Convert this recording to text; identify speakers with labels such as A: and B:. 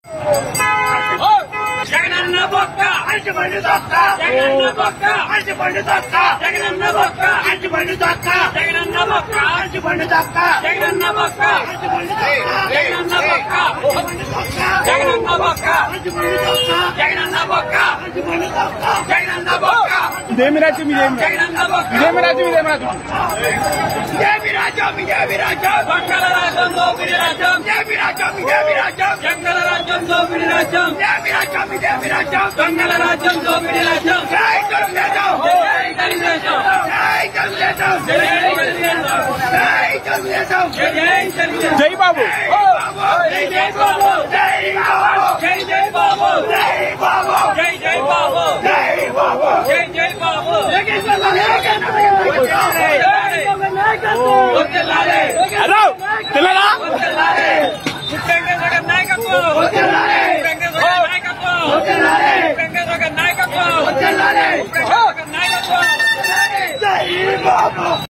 A: జగనన్న బొక్క
B: అంటి బండి దొక్క
A: జగనన్న బొక్క
B: అంటి బండి దొక్క
A: జగనన్న బొక్క
B: అంటి బండి దొక్క
A: జగనన్న బొక్క
B: అంటి బండి దొక్క
A: జగనన్న బొక్క
B: అంటి బండి దొక్క
A: జగనన్న బొక్క
B: బండి దొక్క
A: జగనన్న బొక్క
B: అంటి బండి దొక్క
A: జగనన్న బొక్క
B: అంటి బండి దొక్క
A: జగనన్న బొక్క
C: ఇదేమి రాజ్యం ఇదేమి
A: జగనన్న బొక్క
C: ఇదేమి రాజ్యం ఇదేమి రాజ్యం
B: ఇదేమి రాజ్యం ఇదేమి రాజ్యం
A: దొంగల రాజ్యం దోపిడి రాజ్యం
B: ఇదేమి రాజ్యం ఇదేమి రాజ్యం
A: దొంగల రాజ్యం దోపిడి రాజ్యం
B: ఇదేమి రాజ్యం ఇదేమి రాజ్యం
A: దొంగల రాజ్యం దోపిడి రాజ్యం
B: జై తెలుగుదేశం
A: జై తెలుగుదేశం
B: జై తెలుగుదేశం
A: జై తెలుగుదేశం
B: జై తెలుగుదేశం
A: జై జై తెలుగుదేశం
C: జై బాబు
A: జై జై బాబు
B: జై బాబు
A: జై జై బాబు
B: జై బాబు
A: జై జై బాబు
B: జై బాబు
A: జై జై బాబు
B: నాయకత్వం
A: వద్దలాలే
C: హలో తెల్లరా
A: వద్దలాలే వెంకటేశ్వర గారి నాయకత్వం వెంకటేశ్వర గారి నాయకత్వం వెంకటేశ్వర గారి నాయకత్వం వెంకటేశ్వర గారి నాయకత్వం
B: జై బాబు